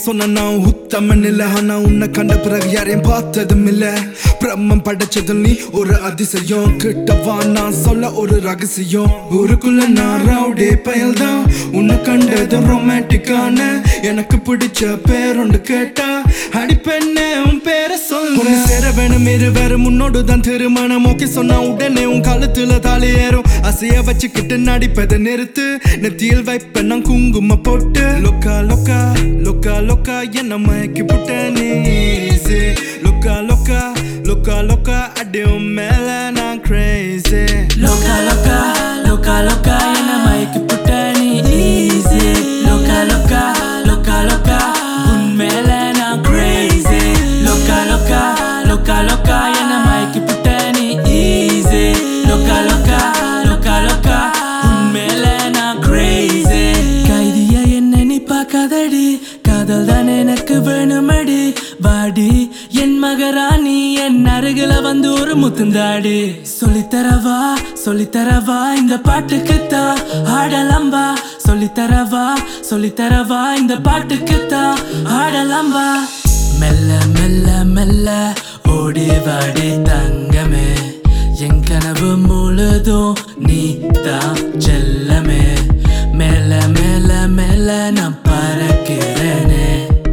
சொன்ன நான் உத்தமன் இல்ல ஆனா உன்னை கண்ட பிறகு யாரையும் பார்த்ததும் இல்ல பிரம்மம் படைச்சது நீ ஒரு அதிசயம் கிட்டவா நான் சொல்ல ஒரு ரகசியம் ஊருக்குள்ள நான் ரவுடே பயல் தான் உன்னை கண்டது ரொமான்டிக்கான எனக்கு பிடிச்ச பேரொண்டு கேட்டா அடிப்பெண்ணே உன் பேரை சொல்ல உன்னை சேர வேணும் இரு வேற முன்னோடு தான் திருமணம் ஓகே சொன்னா உடனே உன் கழுத்துல தாலி ஏறும் அசைய வச்சுக்கிட்டு நடிப்பதை நிறுத்து நெத்தியில் வைப்பேன் நான் குங்கும போட்டு லொக்கா லொக்கா லொக்கா லொக்கா என்ன மயக்கி புட்ட நீசு லொக்கா லொக்கா லொக்கா லொக்கா அடியும் மேல நான் கிரேசி லோக்கா லோக்கா லோக்கா லோக்கா என்ன மயக்கி புட்ட நீ ஈஸி லோக்கா லோக்கா லோக்கா லோக்கா உன் மேல நான் கிரேசி லோக்கா லோக்கா லோக்கா லோக்கா என்ன மயக்கி புட்ட நீ ஈஸி லோக்கா லோக்கா லோக்கா லோக்கா உன் மேல நான் கிரேசி கைதியா என்ன நீ பார்க்காதடி காதல் தான் எனக்கு வேணுமடி வாடி என் மகராணி என் அருகில வந்து ஒரு முத்துந்தாடி சொல்லித்தரவா சொல்லித்தரவா இந்த பாட்டுக்குத்தான் ஆடலாம்பா சொல்லித்தரவா சொல்லித்தரவா இந்த பாட்டுக்குத்தான் ஆடலாம்பா மெல்ல மெல்ல மெல்ல ஓடி வாடி தங்கமே என் கனவு முழுதும் நீ தான் செல்லமே மேல மேல மேல நான் பறக்கிறேனே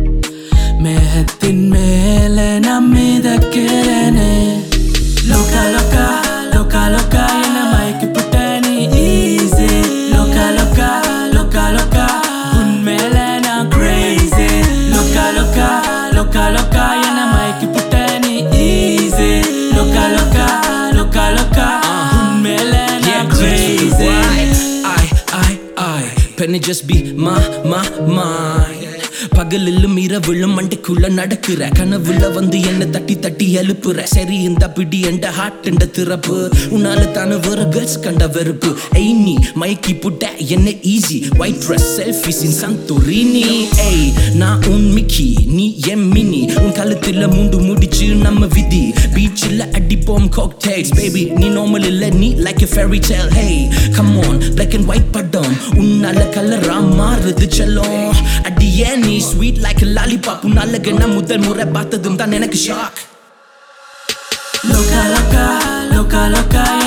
மேகத்தின் மேல நான் மிதக்கிறேனே லோக்கா லோக்கா லோக்கா லோக்கா என்ன மயக்கி புட்ட நீ ஈஸி லோக்கா லோக்கா லோக்கா லோக்கா உன் மேல நான் கிரேசி லோக்கா லோக்கா லோக்கா லோக்கா என்ன மயக்கி புட்ட நீ ஈஸி லோக்கா லோக்கா லோக்கா லோக்கா உன் மேல நான் crazy I, I, I, penny just be my, my, mine பகலிலும் இரவிலும் மண்டைக்குள்ள நடக்கிற கனவுல வந்து என்ன தட்டி தட்டி எழுப்புற சரி இந்த பிடி என்ற ஹார்ட் என்ற திறப்பு உன்னால தானே வேற கேர்ள்ஸ் கண்ட வெறுப்பு ஐ நீ மயக்கி புட்ட என்ன easy white dress selfies in Santorini hey நான் உன் மிக்கி நீ எம் மினி உன் கழுத்துல மூண்டு முடிச்சு நம்ம விதி பீச்சில் அடிப்போம் காக்டெயில்ஸ் பேபி நீ நார்மல் இல்ல நீ like a fairy tale hey come on black and white படம் உன்னால கலரா மாறுது செல்லம் அடியே நீ ஸ்வீட் லைக் லாலிபாப் உன்னால கண்ண முதல் முறை பார்த்ததும் தான் எனக்கு ஷாக் லோக்கா லோக்கா லோக்கா லோக்கா